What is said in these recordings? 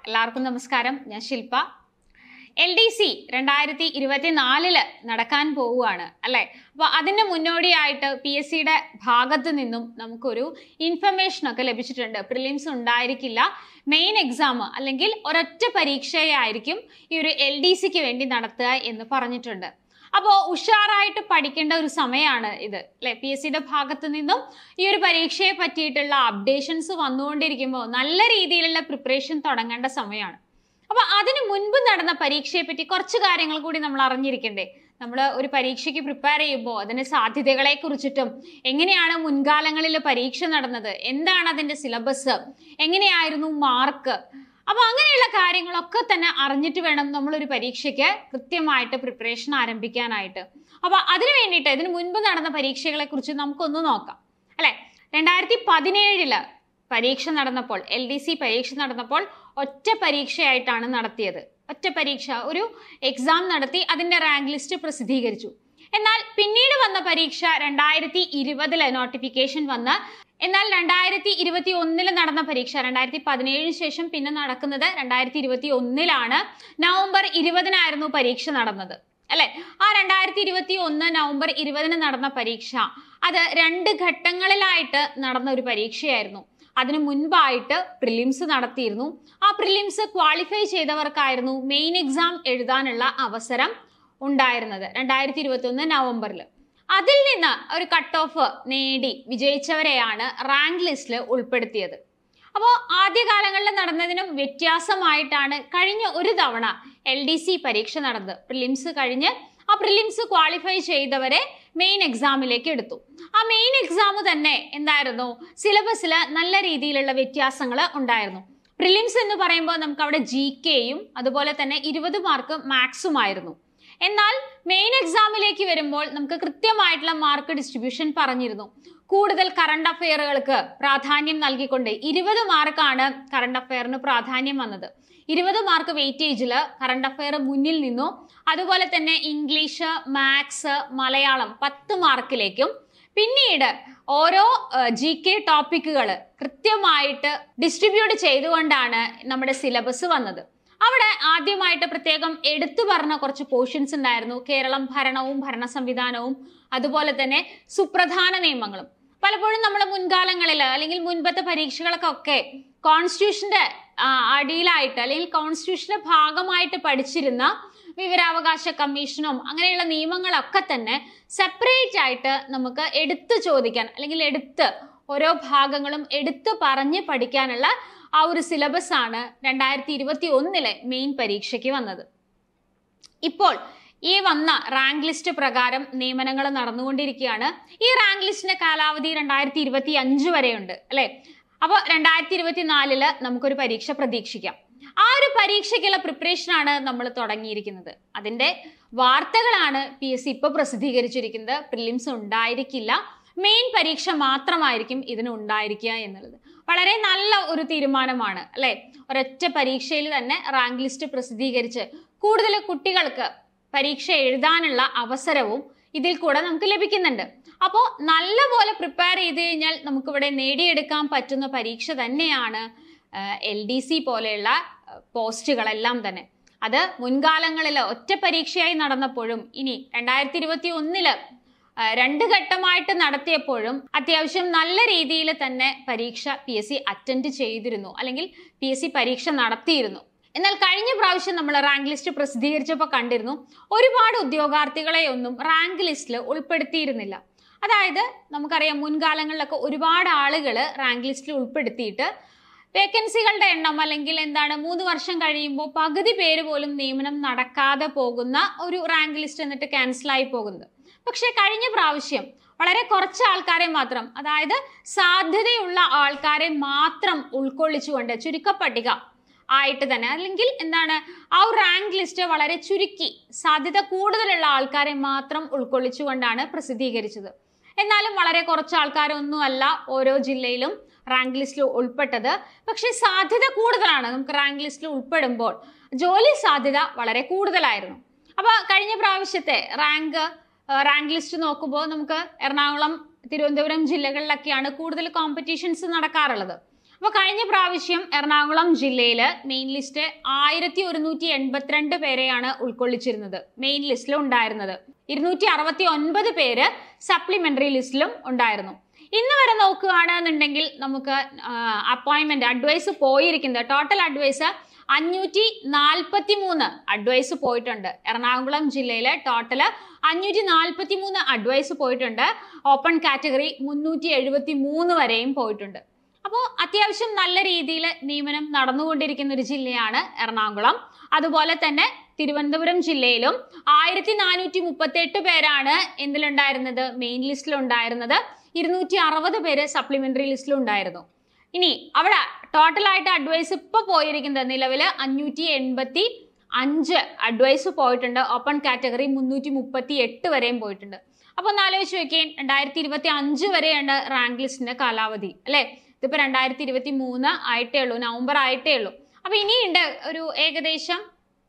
എല്ലാവർക്കും നമസ്കാരം ഞാൻ ശില്പ എൽ ഡി സി രണ്ടായിരത്തി ഇരുപത്തിനാലില് നടക്കാൻ പോവുകയാണ് അല്ലെ അപ്പൊ അതിന്റെ മുന്നോടിയായിട്ട് പി എസ് സിയുടെ ഭാഗത്ത് നിന്നും നമുക്കൊരു ഇൻഫർമേഷൻ ഒക്കെ ലഭിച്ചിട്ടുണ്ട് പ്രിലിംസ് ഉണ്ടായിരിക്കില്ല മെയിൻ എക്സാം അല്ലെങ്കിൽ ഒരൊറ്റ പരീക്ഷയായിരിക്കും ഈ ഒരു എൽ ഡി സിക്ക് വേണ്ടി നടത്തുക എന്ന് പറഞ്ഞിട്ടുണ്ട് അപ്പോൾ ഉഷാറായിട്ട് പഠിക്കേണ്ട ഒരു സമയമാണ് ഇത് അല്ലെ പി എസ് സിയുടെ ഭാഗത്ത് നിന്നും ഈ ഒരു പരീക്ഷയെ പറ്റിയിട്ടുള്ള അപ്ഡേഷൻസ് വന്നുകൊണ്ടിരിക്കുമ്പോൾ നല്ല രീതിയിലുള്ള പ്രിപ്പറേഷൻ തുടങ്ങേണ്ട സമയമാണ് അപ്പൊ അതിന് മുൻപ് നടന്ന പരീക്ഷയെ പറ്റി കുറച്ച് കാര്യങ്ങൾ കൂടി നമ്മൾ അറിഞ്ഞിരിക്കണ്ടേ നമ്മൾ ഒരു പരീക്ഷയ്ക്ക് പ്രിപ്പയർ ചെയ്യുമ്പോൾ അതിന്റെ സാധ്യതകളെ കുറിച്ചിട്ടും എങ്ങനെയാണ് മുൻകാലങ്ങളിൽ പരീക്ഷ നടന്നത് എന്താണ് അതിന്റെ സിലബസ് എങ്ങനെയായിരുന്നു മാർക്ക് അപ്പൊ അങ്ങനെയുള്ള കാര്യങ്ങളൊക്കെ തന്നെ അറിഞ്ഞിട്ട് വേണം നമ്മൾ ഒരു പരീക്ഷയ്ക്ക് കൃത്യമായിട്ട് പ്രിപ്പറേഷൻ ആരംഭിക്കാനായിട്ട് അപ്പൊ അതിനു വേണ്ടിയിട്ട് ഇതിനു മുൻപ് നടന്ന പരീക്ഷകളെ കുറിച്ച് നമുക്കൊന്ന് നോക്കാം അല്ലെ രണ്ടായിരത്തി പതിനേഴില് പരീക്ഷ നടന്നപ്പോൾ എൽ ഡി സി പരീക്ഷ നടന്നപ്പോൾ ഒറ്റ പരീക്ഷയായിട്ടാണ് നടത്തിയത് ഒറ്റ പരീക്ഷ ഒരു എക്സാം നടത്തി അതിന്റെ റാങ്ക് ലിസ്റ്റ് പ്രസിദ്ധീകരിച്ചു എന്നാൽ പിന്നീട് വന്ന പരീക്ഷ രണ്ടായിരത്തി ഇരുപതില് നോട്ടിഫിക്കേഷൻ വന്ന് എന്നാൽ രണ്ടായിരത്തി ഇരുപത്തി ഒന്നില് നടന്ന പരീക്ഷ രണ്ടായിരത്തി പതിനേഴിന് ശേഷം പിന്നെ നടക്കുന്നത് രണ്ടായിരത്തി ഇരുപത്തി ഒന്നിലാണ് നവംബർ ഇരുപതിനായിരുന്നു പരീക്ഷ നടന്നത് അല്ലെ ആ രണ്ടായിരത്തി ഇരുപത്തി ഒന്ന് നവംബർ ഇരുപതിന് നടന്ന പരീക്ഷ അത് രണ്ട് ഘട്ടങ്ങളിലായിട്ട് നടന്ന ഒരു പരീക്ഷയായിരുന്നു അതിനു മുൻപായിട്ട് പ്രിലിംസ് നടത്തിയിരുന്നു ആ പ്രിലിംസ് ക്വാളിഫൈ ചെയ്തവർക്കായിരുന്നു മെയിൻ എക്സാം എഴുതാനുള്ള അവസരം ഉണ്ടായിരുന്നത് രണ്ടായിരത്തി ഇരുപത്തി ഒന്ന് നവംബറിൽ അതിൽ നിന്ന് ഒരു കട്ട് ഓഫ് നേടി വിജയിച്ചവരെയാണ് റാങ്ക് ലിസ്റ്റിൽ ഉൾപ്പെടുത്തിയത് അപ്പോൾ ആദ്യകാലങ്ങളിൽ നടന്നതിനും വ്യത്യാസമായിട്ടാണ് കഴിഞ്ഞ ഒരു തവണ എൽ ഡി സി പരീക്ഷ നടന്നത് പ്രിലിംസ് കഴിഞ്ഞ് ആ പ്രിലിംസ് ക്വാളിഫൈ ചെയ്തവരെ മെയിൻ എക്സാമിലേക്ക് എടുത്തു ആ മെയിൻ എക്സാം തന്നെ എന്തായിരുന്നു സിലബസിൽ നല്ല രീതിയിലുള്ള വ്യത്യാസങ്ങൾ ഉണ്ടായിരുന്നു പ്രിലിംസ് എന്ന് പറയുമ്പോൾ നമുക്ക് അവിടെ ജി കെയും അതുപോലെ തന്നെ ഇരുപത് മാർക്ക് മാത്സുമായിരുന്നു എന്നാൽ മെയിൻ എക്സാമിലേക്ക് വരുമ്പോൾ നമുക്ക് കൃത്യമായിട്ടുള്ള മാർക്ക് ഡിസ്ട്രിബ്യൂഷൻ പറഞ്ഞിരുന്നു കൂടുതൽ കറണ്ട് അഫെയറുകൾക്ക് പ്രാധാന്യം നൽകിക്കൊണ്ട് ഇരുപത് മാർക്കാണ് കറണ്ട് അഫെയറിന് പ്രാധാന്യം വന്നത് ഇരുപത് മാർക്ക് വെയിറ്റേജിൽ കറണ്ട് അഫെയർ മുന്നിൽ നിന്നു അതുപോലെ തന്നെ ഇംഗ്ലീഷ് മാത്സ് മലയാളം പത്ത് മാർക്കിലേക്കും പിന്നീട് ഓരോ ജി കെ ടോപ്പിക്കുകൾ കൃത്യമായിട്ട് ഡിസ്ട്രിബ്യൂട്ട് ചെയ്തുകൊണ്ടാണ് നമ്മുടെ സിലബസ് വന്നത് അവിടെ ആദ്യമായിട്ട് പ്രത്യേകം എടുത്തു പറഞ്ഞ കുറച്ച് പോർഷൻസ് ഉണ്ടായിരുന്നു കേരളം ഭരണവും ഭരണ സംവിധാനവും അതുപോലെ തന്നെ സുപ്രധാന നിയമങ്ങളും പലപ്പോഴും നമ്മൾ മുൻകാലങ്ങളിൽ അല്ലെങ്കിൽ മുൻപത്തെ പരീക്ഷകൾക്കൊക്കെ കോൺസ്റ്റിറ്റ്യൂഷന്റെ അടിയിലായിട്ട് അല്ലെങ്കിൽ കോൺസ്റ്റിറ്റ്യൂഷന്റെ ഭാഗമായിട്ട് പഠിച്ചിരുന്ന വിവരാവകാശ കമ്മീഷനും അങ്ങനെയുള്ള നിയമങ്ങളൊക്കെ തന്നെ സെപ്പറേറ്റ് ആയിട്ട് നമുക്ക് എടുത്തു ചോദിക്കാൻ അല്ലെങ്കിൽ എടുത്ത് ഓരോ ഭാഗങ്ങളും എടുത്തു പറഞ്ഞ് പഠിക്കാനുള്ള ആ ഒരു സിലബസ് ആണ് രണ്ടായിരത്തി ഇരുപത്തി ഒന്നിലെ മെയിൻ പരീക്ഷയ്ക്ക് വന്നത് ഇപ്പോൾ ഈ വന്ന റാങ്ക് ലിസ്റ്റ് പ്രകാരം നിയമനങ്ങൾ നടന്നുകൊണ്ടിരിക്കുകയാണ് ഈ റാങ്ക് ലിസ്റ്റിന്റെ കാലാവധി രണ്ടായിരത്തി ഇരുപത്തി അഞ്ച് വരെയുണ്ട് അല്ലെ അപ്പോൾ രണ്ടായിരത്തി ഇരുപത്തി നാലില് നമുക്കൊരു പരീക്ഷ പ്രതീക്ഷിക്കാം ആ ഒരു പരീക്ഷയ്ക്കുള്ള പ്രിപ്പറേഷൻ ആണ് നമ്മൾ തുടങ്ങിയിരിക്കുന്നത് അതിന്റെ വാർത്തകളാണ് പി എസ് സി ഇപ്പോൾ പ്രസിദ്ധീകരിച്ചിരിക്കുന്നത് പ്രിലിംസ് ഉണ്ടായിരിക്കില്ല മെയിൻ പരീക്ഷ മാത്രമായിരിക്കും ഇതിന് ഉണ്ടായിരിക്കുക എന്നുള്ളത് വളരെ നല്ല ഒരു തീരുമാനമാണ് അല്ലെ ഒരൊറ്റ പരീക്ഷയിൽ തന്നെ റാങ്ക് ലിസ്റ്റ് പ്രസിദ്ധീകരിച്ച് കൂടുതൽ കുട്ടികൾക്ക് പരീക്ഷ എഴുതാനുള്ള അവസരവും ഇതിൽ കൂടെ നമുക്ക് ലഭിക്കുന്നുണ്ട് അപ്പോൾ നല്ലപോലെ പ്രിപ്പയർ ചെയ്ത് കഴിഞ്ഞാൽ നമുക്കിവിടെ നേടിയെടുക്കാൻ പറ്റുന്ന പരീക്ഷ തന്നെയാണ് എൽ ഡി സി പോലെയുള്ള പോസ്റ്റുകളെല്ലാം തന്നെ അത് മുൻകാലങ്ങളിൽ ഒറ്റ പരീക്ഷയായി നടന്നപ്പോഴും ഇനി രണ്ടായിരത്തി ഇരുപത്തി ഒന്നില് രണ്ട് ഘട്ടമായിട്ട് നടത്തിയപ്പോഴും അത്യാവശ്യം നല്ല രീതിയിൽ തന്നെ പരീക്ഷ പി എസ് സി അറ്റൻഡ് ചെയ്തിരുന്നു അല്ലെങ്കിൽ പി എസ് സി പരീക്ഷ നടത്തിയിരുന്നു എന്നാൽ കഴിഞ്ഞ പ്രാവശ്യം നമ്മൾ റാങ്ക് ലിസ്റ്റ് പ്രസിദ്ധീകരിച്ചപ്പോൾ കണ്ടിരുന്നു ഒരുപാട് ഉദ്യോഗാർത്ഥികളെ ഒന്നും റാങ്ക് ലിസ്റ്റിൽ ഉൾപ്പെടുത്തിയിരുന്നില്ല അതായത് നമുക്കറിയാം മുൻകാലങ്ങളിലൊക്കെ ഒരുപാട് ആളുകൾ റാങ്ക് ലിസ്റ്റിൽ ഉൾപ്പെടുത്തിയിട്ട് വേക്കൻസികളുടെ എണ്ണം അല്ലെങ്കിൽ എന്താണ് മൂന്ന് വർഷം കഴിയുമ്പോൾ പകുതി പേര് പോലും നിയമനം നടക്കാതെ പോകുന്ന ഒരു റാങ്ക് ലിസ്റ്റ് എന്നിട്ട് ക്യാൻസലായി പോകുന്നത് പക്ഷേ കഴിഞ്ഞ പ്രാവശ്യം വളരെ കുറച്ച് ആൾക്കാരെ മാത്രം അതായത് സാധ്യതയുള്ള ആൾക്കാരെ മാത്രം ഉൾക്കൊള്ളിച്ചുകൊണ്ട് ചുരുക്കപ്പട്ടിക ആയിട്ട് തന്നെ അല്ലെങ്കിൽ എന്താണ് ആ ഒരു റാങ്ക് ലിസ്റ്റ് വളരെ ചുരുക്കി സാധ്യത കൂടുതലുള്ള ആൾക്കാരെ മാത്രം ഉൾക്കൊള്ളിച്ചുകൊണ്ടാണ് പ്രസിദ്ധീകരിച്ചത് എന്നാലും വളരെ കുറച്ച് ആൾക്കാരൊന്നും അല്ല ഓരോ ജില്ലയിലും റാങ്ക് ലിസ്റ്റിൽ ഉൾപ്പെട്ടത് പക്ഷേ സാധ്യത കൂടുതലാണ് നമുക്ക് റാങ്ക് ലിസ്റ്റിൽ ഉൾപ്പെടുമ്പോൾ ജോലി സാധ്യത വളരെ കൂടുതലായിരുന്നു അപ്പൊ കഴിഞ്ഞ പ്രാവശ്യത്തെ റാങ്ക് റാങ്ക് ലിസ്റ്റ് നോക്കുമ്പോൾ നമുക്ക് എറണാകുളം തിരുവനന്തപുരം ജില്ലകളിലൊക്കെയാണ് കൂടുതൽ കോമ്പറ്റീഷൻസ് നടക്കാറുള്ളത് അപ്പോൾ കഴിഞ്ഞ പ്രാവശ്യം എറണാകുളം ജില്ലയിൽ മെയിൻ ലിസ്റ്റ് ആയിരത്തി ഒരുന്നൂറ്റി എൺപത്തിരണ്ട് പേരെയാണ് ഉൾക്കൊള്ളിച്ചിരുന്നത് മെയിൻ ലിസ്റ്റിൽ ഉണ്ടായിരുന്നത് ഇരുന്നൂറ്റി അറുപത്തി ഒൻപത് പേര് സപ്ലിമെന്ററി ലിസ്റ്റിലും ഉണ്ടായിരുന്നു ഇന്ന് വരെ നോക്കുകയാണെന്നുണ്ടെങ്കിൽ നമുക്ക് അപ്പോയിന്റ്മെന്റ് അഡ്വൈസ് പോയിരിക്കുന്നത് ടോട്ടൽ അഡ്വൈസ് അഞ്ഞൂറ്റി നാൽപ്പത്തി മൂന്ന് അഡ്വൈസ് പോയിട്ടുണ്ട് എറണാകുളം ജില്ലയിലെ ടോട്ടൽ അഞ്ഞൂറ്റി നാൽപ്പത്തി മൂന്ന് അഡ്വൈസ് പോയിട്ടുണ്ട് ഓപ്പൺ കാറ്റഗറി മുന്നൂറ്റി എഴുപത്തി മൂന്ന് വരെയും പോയിട്ടുണ്ട് അപ്പോൾ അത്യാവശ്യം നല്ല രീതിയിൽ നിയമനം നടന്നുകൊണ്ടിരിക്കുന്ന ഒരു ജില്ലയാണ് എറണാകുളം അതുപോലെ തന്നെ തിരുവനന്തപുരം ജില്ലയിലും ആയിരത്തി നാനൂറ്റി മുപ്പത്തി എട്ട് പേരാണ് എന്തിലുണ്ടായിരുന്നത് മെയിൻ ലിസ്റ്റിലുണ്ടായിരുന്നത് ഇരുന്നൂറ്റി അറുപത് പേര് സപ്ലിമെന്ററി ലിസ്റ്റിലുണ്ടായിരുന്നു ഇനി അവിടെ ടോട്ടലായിട്ട് അഡ്വൈസ് ഇപ്പോൾ പോയിരിക്കുന്നത് നിലവിൽ അഞ്ഞൂറ്റി എൺപത്തി അഞ്ച് അഡ്വൈസ് പോയിട്ടുണ്ട് ഓപ്പൺ കാറ്റഗറി മുന്നൂറ്റി മുപ്പത്തി എട്ട് വരെയും പോയിട്ടുണ്ട് അപ്പോൾ ഒന്ന് ആലോചിച്ച് നോക്കിയാൽ രണ്ടായിരത്തി ഇരുപത്തി അഞ്ച് വരെയാണ് റാങ്ക് ലിസ്റ്റിന്റെ കാലാവധി അല്ലേ ഇതിപ്പോൾ രണ്ടായിരത്തി ഇരുപത്തി മൂന്ന് ആയിട്ടേ ഉള്ളൂ നവംബർ ആയിട്ടേ ഉള്ളൂ അപ്പോൾ ഇനിയുണ്ട് ഒരു ഏകദേശം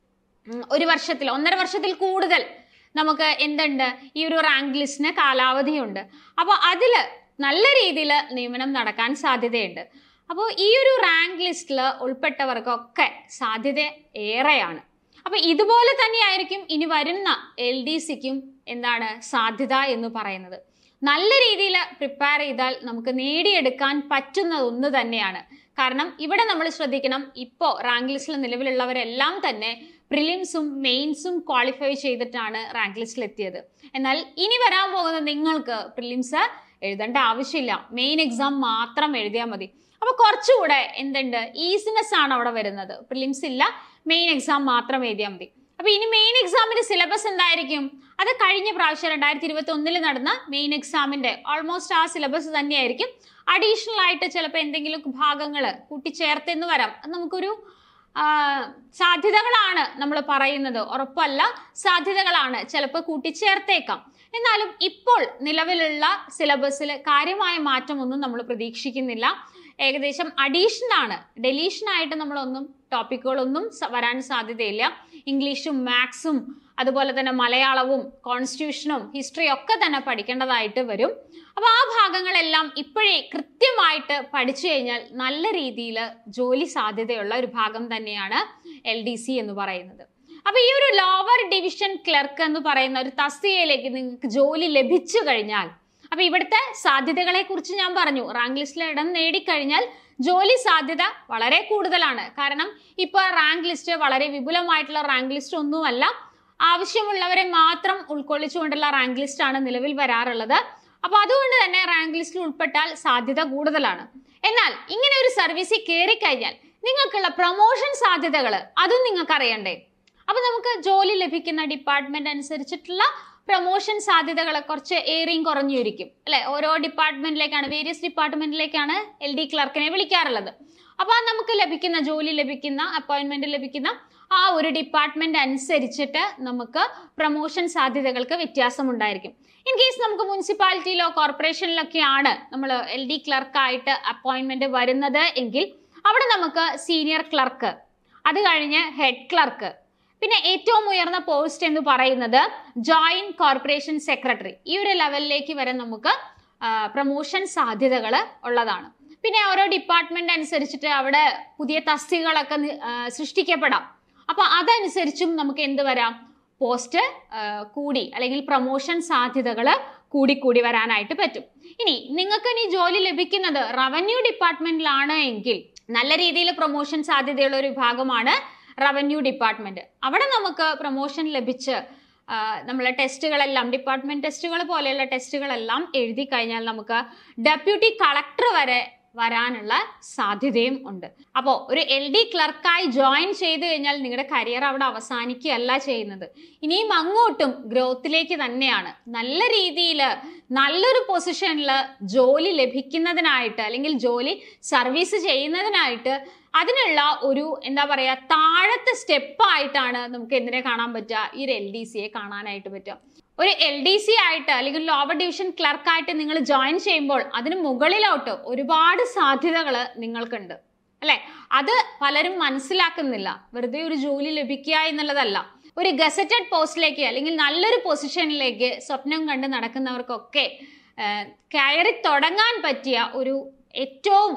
ഉം, ഒരു വർഷത്തിൽ ഒന്നര വർഷത്തിൽ കൂടുതൽ നമുക്ക് എന്തുണ്ട് ഈ ഒരു റാങ്ക് ലിസ്റ്റിന് കാലാവധിയുണ്ട് അപ്പോൾ അതിൽ നല്ല രീതിയിൽ നിയമനം നടക്കാൻ സാധ്യതയുണ്ട് അപ്പോൾ ഈ ഒരു റാങ്ക് ലിസ്റ്റിൽ ഉൾപ്പെട്ടവർക്കൊക്കെ സാധ്യത ഏറെയാണ് അപ്പോൾ ഇതുപോലെ തന്നെയായിരിക്കും ഇനി വരുന്ന എൽ ഡി സിക്കും എന്താണ് സാധ്യത എന്ന് പറയുന്നത് നല്ല രീതിയിൽ പ്രിപ്പയർ ചെയ്താൽ നമുക്ക് നേടിയെടുക്കാൻ പറ്റുന്ന ഒന്ന് തന്നെയാണ് കാരണം ഇവിടെ നമ്മൾ ശ്രദ്ധിക്കണം ഇപ്പോൾ റാങ്ക് ലിസ്റ്റിൽ നിലവിലുള്ളവരെല്ലാം തന്നെ പ്രിലിംസും മെയിൻസും ക്വാളിഫൈ ചെയ്തിട്ടാണ് റാങ്ക് ലിസ്റ്റിൽ എത്തിയത് എന്നാൽ ഇനി വരാൻ പോകുന്ന നിങ്ങൾക്ക് പ്രിലിംസ് എഴുതേണ്ട ആവശ്യമില്ല മെയിൻ എക്സാം മാത്രം എഴുതിയാൽ മതി അപ്പോൾ കുറച്ചുകൂടെ എന്തുണ്ട് ഈസിനെസ് ആണ് അവിടെ വരുന്നത് പ്രിലിംസ് ഇല്ല മെയിൻ എക്സാം മാത്രം എഴുതിയാൽ മതി അപ്പോൾ ഇനി മെയിൻ എക്സാമിന്റെ സിലബസ് എന്തായിരിക്കും അത് കഴിഞ്ഞ പ്രാവശ്യം രണ്ടായിരത്തി ഇരുപത്തി ഒന്നിൽ നടന്ന മെയിൻ എക്സാമിന്റെ ഓൾമോസ്റ്റ് ആ സിലബസ് തന്നെയായിരിക്കും അഡീഷണൽ ആയിട്ട് ചിലപ്പോൾ എന്തെങ്കിലും ഭാഗങ്ങൾ കൂട്ടിച്ചേർത്തെന്ന് വരാം അത് നമുക്കൊരു ആ, സാധ്യതകളാണ് നമ്മൾ പറയുന്നത് ഉറപ്പല്ല സാധ്യതകളാണ് ചിലപ്പോൾ കൂട്ടിച്ചേർത്തേക്കാം എന്നാലും ഇപ്പോൾ നിലവിലുള്ള സിലബസിൽ കാര്യമായ മാറ്റമൊന്നും നമ്മൾ പ്രതീക്ഷിക്കുന്നില്ല ഏകദേശം അഡീഷൻ ആണ് ഡെലീഷൻ ആയിട്ട് നമ്മളൊന്നും ടോപ്പിക്കുകളൊന്നും സ- വരാൻ സാധ്യതയില്ല ഇംഗ്ലീഷും മാത്സും അതുപോലെ തന്നെ മലയാളവും കോൺസ്റ്റിറ്റ്യൂഷനും ഹിസ്റ്ററിയും ഒക്കെ തന്നെ പഠിക്കേണ്ടതായിട്ട് വരും അപ്പോൾ ആ ഭാഗങ്ങളെല്ലാം ഇപ്പോഴേ കൃത്യമായിട്ട് പഠിച്ചു കഴിഞ്ഞാൽ നല്ല രീതിയിൽ ജോലി സാധ്യതയുള്ള ഒരു ഭാഗം തന്നെയാണ് എൽ ഡി സി എന്ന് പറയുന്നത് അപ്പോൾ ഈ ഒരു ലോവർ ഡിവിഷൻ ക്ലർക്ക് എന്ന് പറയുന്ന ഒരു തസ്തികയിലേക്ക് നിങ്ങൾക്ക് ജോലി ലഭിച്ചു കഴിഞ്ഞാൽ അപ്പൊ ഇവിടുത്തെ സാധ്യതകളെ കുറിച്ച് ഞാൻ പറഞ്ഞു റാങ്ക് ലിസ്റ്റിൽ ഇടം നേടിക്കഴിഞ്ഞാൽ ജോലി സാധ്യത വളരെ കൂടുതലാണ് കാരണം ഇപ്പൊ റാങ്ക് ലിസ്റ്റ് വളരെ വിപുലമായിട്ടുള്ള റാങ്ക് ലിസ്റ്റ് ഒന്നുമല്ല ആവശ്യമുള്ളവരെ മാത്രം ഉൾക്കൊള്ളിച്ചുകൊണ്ടുള്ള റാങ്ക് ലിസ്റ്റ് ആണ് നിലവിൽ വരാറുള്ളത് അപ്പൊ അതുകൊണ്ട് തന്നെ റാങ്ക് ലിസ്റ്റിൽ ഉൾപ്പെട്ടാൽ സാധ്യത കൂടുതലാണ് എന്നാൽ ഇങ്ങനെ ഒരു സർവീസിൽ കയറി കഴിഞ്ഞാൽ നിങ്ങൾക്കുള്ള പ്രൊമോഷൻ സാധ്യതകൾ അതും നിങ്ങൾക്ക് അറിയണ്ടേ അപ്പൊ നമുക്ക് ജോലി ലഭിക്കുന്ന ഡിപ്പാർട്ട്മെന്റ് അനുസരിച്ചിട്ടുള്ള പ്രൊമോഷൻ സാധ്യതകൾ കുറച്ച് ഏറിയും കുറഞ്ഞിരിക്കും അല്ലെ ഓരോ ഡിപ്പാർട്ട്മെന്റിലേക്കാണ് വേരിയസ് ഡിപ്പാർട്ട്മെന്റിലേക്കാണ് എൽ ഡി ക്ലർക്കിനെ വിളിക്കാറുള്ളത് അപ്പൊ ആ നമുക്ക് ലഭിക്കുന്ന ജോലി ലഭിക്കുന്ന അപ്പോയിന്റ്മെന്റ് ലഭിക്കുന്ന ആ ഒരു ഡിപ്പാർട്ട്മെന്റ് അനുസരിച്ചിട്ട് നമുക്ക് പ്രൊമോഷൻ സാധ്യതകൾക്ക് വ്യത്യാസമുണ്ടായിരിക്കും ഇൻ കേസ് നമുക്ക് മുനിസിപ്പാലിറ്റിയിലോ കോർപ്പറേഷനിലൊക്കെയാണ് നമ്മൾ എൽ ഡി ക്ലർക്കായിട്ട് അപ്പോയിന്റ്മെന്റ് വരുന്നത് എങ്കിൽ അവിടെ നമുക്ക് സീനിയർ ക്ലർക്ക് അത് കഴിഞ്ഞ് ഹെഡ് ക്ലർക്ക് പിന്നെ ഏറ്റവും ഉയർന്ന പോസ്റ്റ് എന്ന് പറയുന്നത് ജോയിന്റ് കോർപ്പറേഷൻ സെക്രട്ടറി ഈ ഒരു ലെവലിലേക്ക് വരെ നമുക്ക് പ്രൊമോഷൻ സാധ്യതകൾ ഉള്ളതാണ് പിന്നെ ഓരോ ഡിപ്പാർട്ട്മെന്റ് അനുസരിച്ചിട്ട് അവിടെ പുതിയ തസ്തികകളൊക്കെ നി- ആ, സൃഷ്ടിക്കപ്പെടാം അപ്പൊ അതനുസരിച്ചും നമുക്ക് എന്ത് വരാം പോസ്റ്റ് കൂടി അല്ലെങ്കിൽ പ്രൊമോഷൻ സാധ്യതകൾ കൂടി കൂടി വരാനായിട്ട് പറ്റും ഇനി നിങ്ങൾക്ക് ഇനി ജോലി ലഭിക്കുന്നത് റവന്യൂ ഡിപ്പാർട്ട്മെന്റിലാണ് എങ്കിൽ നല്ല രീതിയിൽ പ്രൊമോഷൻ സാധ്യതയുള്ള ഒരു വിഭാഗമാണ് റവന്യൂ ഡിപ്പാർട്ട്മെന്റ് അവിടെ നമുക്ക് പ്രൊമോഷൻ ലഭിച്ച് നമ്മളെ ടെസ്റ്റുകളെല്ലാം ഡിപ്പാർട്ട്മെന്റ് ടെസ്റ്റുകൾ പോലെയുള്ള ടെസ്റ്റുകളെല്ലാം എഴുതി കഴിഞ്ഞാൽ നമുക്ക് ഡെപ്യൂട്ടി കളക്ടർ വരെ വരാനുള്ള സാധ്യതയും ഉണ്ട് അപ്പോൾ ഒരു എൽ ഡി ക്ലർക്കായി ജോയിൻ ചെയ്ത് കഴിഞ്ഞാൽ നിങ്ങളുടെ കരിയർ അവിടെ അവസാനിക്കുകയല്ല ചെയ്യുന്നത് ഇനിയും അങ്ങോട്ടും ഗ്രോത്തിലേക്ക് തന്നെയാണ് നല്ല രീതിയിൽ നല്ലൊരു പൊസിഷനിൽ ജോലി ലഭിക്കുന്നതിനായിട്ട് അല്ലെങ്കിൽ ജോലി സർവീസ് ചെയ്യുന്നതിനായിട്ട് അതിനുള്ള ഒരു എന്താ പറയുക താഴത്തെ സ്റ്റെപ്പായിട്ടാണ് നമുക്ക് എന്തിനെ കാണാൻ പറ്റുക ഈ ഒരു എൽ ഡി സിയെ കാണാനായിട്ട് പറ്റുക ഒരു എൽ ഡി സി ആയിട്ട് അല്ലെങ്കിൽ ലോവർ ഡിവിഷൻ ക്ലർക്കായിട്ട് നിങ്ങൾ ജോയിൻ ചെയ്യുമ്പോൾ അതിന് മുകളിലോട്ട് ഒരുപാട് സാധ്യതകൾ നിങ്ങൾക്കുണ്ട് അല്ലെ അത് പലരും മനസ്സിലാക്കുന്നില്ല വെറുതെ ഒരു ജോലി ലഭിക്കുക എന്നുള്ളതല്ല ഒരു ഗസറ്റഡ് പോസ്റ്റിലേക്ക് അല്ലെങ്കിൽ നല്ലൊരു പൊസിഷനിലേക്ക് സ്വപ്നം കണ്ട് നടക്കുന്നവർക്കൊക്കെ ആ, കയറി തുടങ്ങാൻ പറ്റിയ ഒരു ഏറ്റവും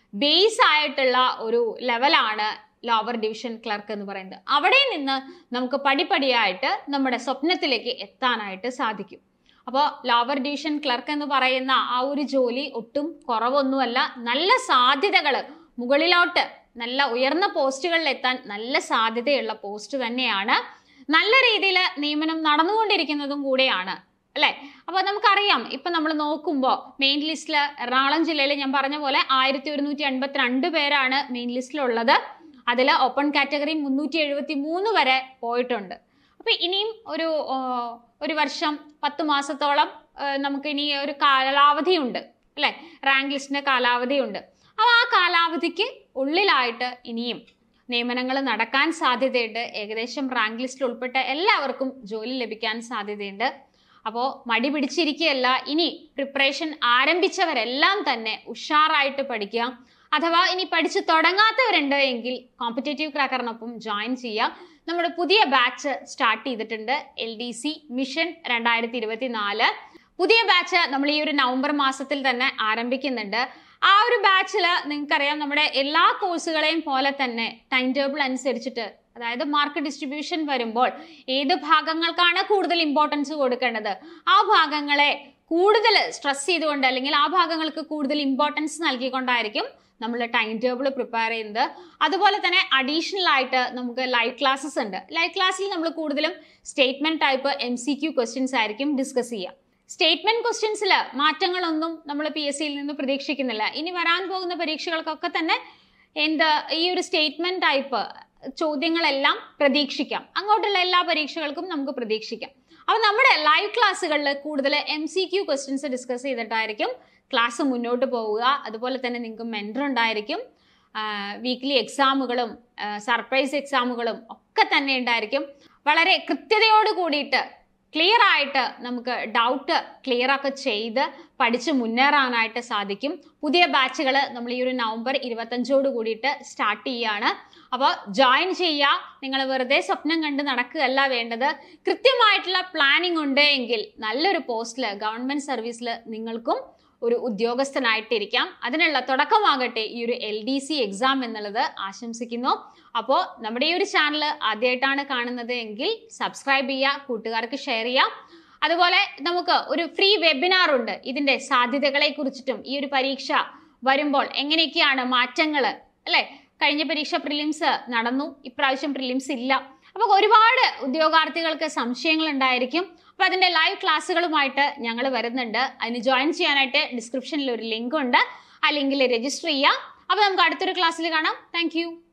ബേസ് ആയിട്ടുള്ള ഒരു ലെവലാണ് ലോവർ ഡിവിഷൻ ക്ലർക്ക് എന്ന് പറയുന്നത് അവിടെ നിന്ന് നമുക്ക് പടിപടിയായിട്ട് നമ്മുടെ സ്വപ്നത്തിലേക്ക് എത്താനായിട്ട് സാധിക്കും അപ്പോൾ ലോവർ ഡിവിഷൻ ക്ലർക്ക് എന്ന് പറയുന്ന ആ ഒരു ജോലി ഒട്ടും കുറവൊന്നുമല്ല നല്ല സാധ്യതകൾ മുകളിലോട്ട് നല്ല ഉയർന്ന പോസ്റ്റുകളിൽ എത്താൻ നല്ല സാധ്യതയുള്ള പോസ്റ്റ് തന്നെയാണ് നല്ല രീതിയിൽ നിയമനം നടന്നുകൊണ്ടിരിക്കുന്നതും കൂടെയാണ് അല്ലെ അപ്പൊ നമുക്കറിയാം ഇപ്പൊ നമ്മൾ നോക്കുമ്പോൾ മെയിൻ ലിസ്റ്റിൽ എറണാകുളം ജില്ലയിൽ ഞാൻ പറഞ്ഞ പോലെ ആയിരത്തി ഒരുന്നൂറ്റി എൺപത്തിരണ്ട് പേരാണ് മെയിൻ ലിസ്റ്റിലുള്ളത് അതിൽ ഓപ്പൺ കാറ്റഗറി മുന്നൂറ്റി എഴുപത്തി മൂന്ന് വരെ പോയിട്ടുണ്ട് അപ്പൊ ഇനിയും ഒരു ആ, ഒരു വർഷം പത്ത് മാസത്തോളം ആ, നമുക്ക് ഇനി ഒരു കാലാവധിയുണ്ട് അല്ലെ റാങ്ക് ലിസ്റ്റിന്റെ കാലാവധിയുണ്ട് അപ്പോൾ ആ കാലാവധിക്ക് ഉള്ളിലായിട്ട് ഇനിയും നിയമനങ്ങൾ നടക്കാൻ സാധ്യതയുണ്ട് ഏകദേശം റാങ്ക് ലിസ്റ്റിൽ ഉൾപ്പെട്ട എല്ലാവർക്കും ജോലി ലഭിക്കാൻ സാധ്യതയുണ്ട് അപ്പോൾ മടി പിടിച്ചിരിക്കുകയല്ല ഇനി പ്രിപ്പറേഷൻ ആരംഭിച്ചവരെല്ലാം തന്നെ ഉഷാറായിട്ട് പഠിക്കുക അഥവാ ഇനി പഠിച്ചു തുടങ്ങാത്തവരുണ്ട് എങ്കിൽ കോമ്പറ്റേറ്റീവ് ക്രാക്കറിനൊപ്പം ജോയിൻ ചെയ്യുക നമ്മുടെ പുതിയ ബാച്ച് സ്റ്റാർട്ട് ചെയ്തിട്ടുണ്ട് എൽ ഡി സി മിഷൻ രണ്ടായിരത്തി ഇരുപത്തി നാല് പുതിയ ബാച്ച് നമ്മൾ ഈ ഒരു നവംബർ മാസത്തിൽ തന്നെ ആരംഭിക്കുന്നുണ്ട് ആ ഒരു ബാച്ചിൽ നിങ്ങൾക്കറിയാം നമ്മുടെ എല്ലാ കോഴ്സുകളെയും പോലെ തന്നെ ടൈം ടേബിൾ അനുസരിച്ചിട്ട് അതായത് മാർക്ക് ഡിസ്ട്രിബ്യൂഷൻ വരുമ്പോൾ ഏത് ഭാഗങ്ങൾക്കാണ് കൂടുതൽ ഇമ്പോർട്ടൻസ് കൊടുക്കേണ്ടത് ആ ഭാഗങ്ങളെ കൂടുതൽ സ്ട്രെസ് ചെയ്തുകൊണ്ട് അല്ലെങ്കിൽ ആ ഭാഗങ്ങൾക്ക് കൂടുതൽ ഇമ്പോർട്ടൻസ് നൽകിക്കൊണ്ടായിരിക്കും നമ്മൾ ടൈം ടേബിൾ പ്രിപ്പയർ ചെയ്യുന്നത് അതുപോലെ തന്നെ അഡീഷണൽ ആയിട്ട് നമുക്ക് ലൈവ് ക്ലാസ്സസ് ഉണ്ട് ലൈവ് ക്ലാസ്സിൽ നമ്മൾ കൂടുതലും statement type M C Q questions ആയിരിക്കും ഡിസ്കസ് ചെയ്യുക സ്റ്റേറ്റ്മെന്റ് ക്വസ്റ്റ്യൻസിൽ മാറ്റങ്ങളൊന്നും നമ്മൾ പി എസ് സിയിൽ നിന്ന് പ്രതീക്ഷിക്കുന്നില്ല ഇനി വരാൻ പോകുന്ന പരീക്ഷകൾക്കൊക്കെ തന്നെ എന്ത് ഈ ഒരു സ്റ്റേറ്റ്മെന്റ് ടൈപ്പ് ചോദ്യങ്ങളെല്ലാം പ്രതീക്ഷിക്കാം അങ്ങോട്ടുള്ള എല്ലാ പരീക്ഷകൾക്കും നമുക്ക് പ്രതീക്ഷിക്കാം അപ്പോൾ നമ്മുടെ ലൈവ് ക്ലാസ്സുകളിൽ കൂടുതൽ M C Q questions discuss ചെയ്തിട്ടായിരിക്കും ക്ലാസ് മുന്നോട്ട് പോവുക അതുപോലെ തന്നെ നിങ്ങൾക്ക് മെൻറ്റർ ഉണ്ടായിരിക്കും വീക്ക്ലി എക്സാമുകളും സർപ്രൈസ് എക്സാമുകളും ഒക്കെ തന്നെ ഉണ്ടായിരിക്കും വളരെ കൃത്യതയോട് കൂടിയിട്ട് ക്ലിയർ ആയിട്ട് നമുക്ക് ഡൗട്ട് ക്ലിയർ ഒക്കെ ചെയ്ത് പഠിച്ച് മുന്നേറാനായിട്ട് സാധിക്കും പുതിയ ബാച്ചുകൾ നമ്മൾ ഈ ഒരു നവംബർ ഇരുപത്തഞ്ചോട് കൂടിയിട്ട് സ്റ്റാർട്ട് ചെയ്യുകയാണ് അപ്പോൾ ജോയിൻ ചെയ്യുക നിങ്ങൾ വെറുതെ സ്വപ്നം കണ്ട് നടക്കുകയല്ല വേണ്ടത് കൃത്യമായിട്ടുള്ള പ്ലാനിംഗ് ഉണ്ട് എങ്കിൽ നല്ലൊരു പോസ്റ്റിൽ ഗവൺമെൻറ് സർവീസിൽ നിങ്ങൾക്കും ഒരു ഉദ്യോഗസ്ഥനായിട്ടിരിക്കാം അതിനുള്ള തുടക്കമാകട്ടെ ഈ ഒരു എൽ ഡി സി എക്സാം എന്നുള്ളത് ആശംസിക്കുന്നു അപ്പോൾ നമ്മുടെ ഈ ഒരു ചാനൽ ആദ്യമായിട്ടാണ് കാണുന്നത് എങ്കിൽ സബ്സ്ക്രൈബ് ചെയ്യുക കൂട്ടുകാർക്ക് ഷെയർ ചെയ്യാം അതുപോലെ നമുക്ക് ഒരു ഫ്രീ വെബിനാർ ഉണ്ട് ഇതിന്റെ സാധ്യതകളെ കുറിച്ചിട്ടും ഈ ഒരു പരീക്ഷ വരുമ്പോൾ എങ്ങനെയൊക്കെയാണ് മാറ്റങ്ങൾ അല്ലെ കഴിഞ്ഞ പരീക്ഷ പ്രിലിംസ് നടന്നു ഇപ്രാവശ്യം പ്രിലിംസ് ഇല്ല അപ്പോൾ ഒരുപാട് ഉദ്യോഗാർത്ഥികൾക്ക് സംശയങ്ങൾ ഉണ്ടായിരിക്കും അപ്പോൾ അതിന്റെ ലൈവ് ക്ലാസ്സുകളുമായിട്ട് ഞങ്ങൾ വരുന്നുണ്ട് അതിന് ജോയിൻ ചെയ്യാനായിട്ട് ഡിസ്ക്രിപ്ഷനിൽ ഒരു ലിങ്ക് ഉണ്ട് ആ ലിങ്കിൽ രജിസ്റ്റർ ചെയ്യാം അപ്പോൾ നമുക്ക് അടുത്തൊരു ക്ലാസ്സിൽ കാണാം താങ്ക്